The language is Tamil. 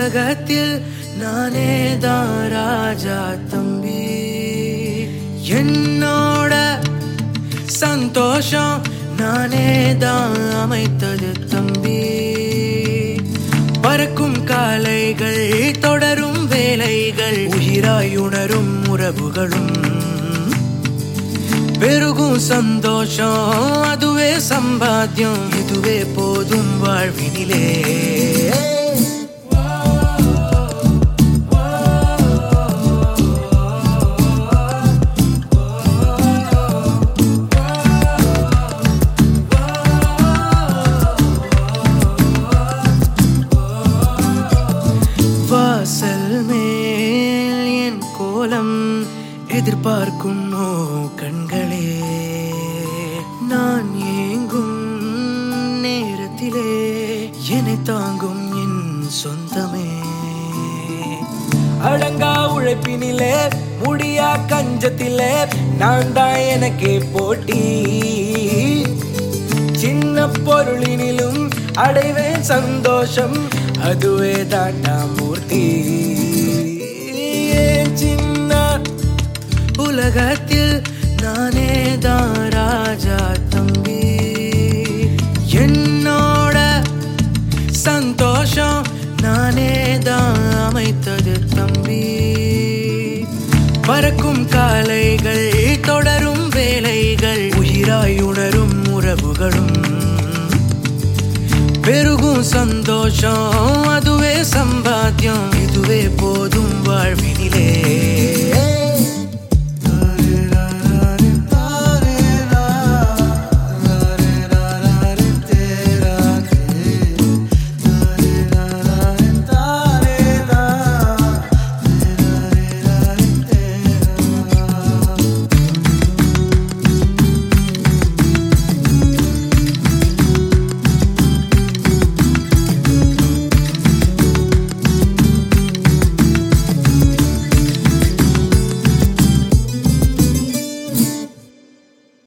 உலகத்தில் நானே தான் ராஜா தம்பி என்னோட சந்தோஷம் நானே தான் அமைத்தது தம்பி பறக்கும் காலைகள் தொடரும் வேலைகள் உயிராய் உணரும் உறவுகளும் பெருகும் சந்தோஷம் அதுவே சம்பாத்தியம் இதுவே போதும் வாழ்வினிலே வாசல் மேல் என் கோலம் எதிர்பார்க்கும் ஓ கண்களே நான் ஏங்கும் நேரத்திலே என்னை தாங்கும் என் சொந்தமே அடங்கா உழைப்பினிலே முடியா கஞ்சத்திலே நான் தான் எனக்கே போட்டி சின்ன பொருளினிலும் அடைவேன் சந்தோஷம் அதுவே தாண்டா மூர்த்தி ஏன் சின்ன உலகத்தில் நானே தான் ராஜா தம்பி என்னோட சந்தோஷம் நானே தான் அமைத்தது தம்பி பறக்கும் காலைகள் தொடரும் வேலைகள் உயிராய் உணரும் உறவுகளும் பெருகும் சந்தோஷம் அதுவே சம்பா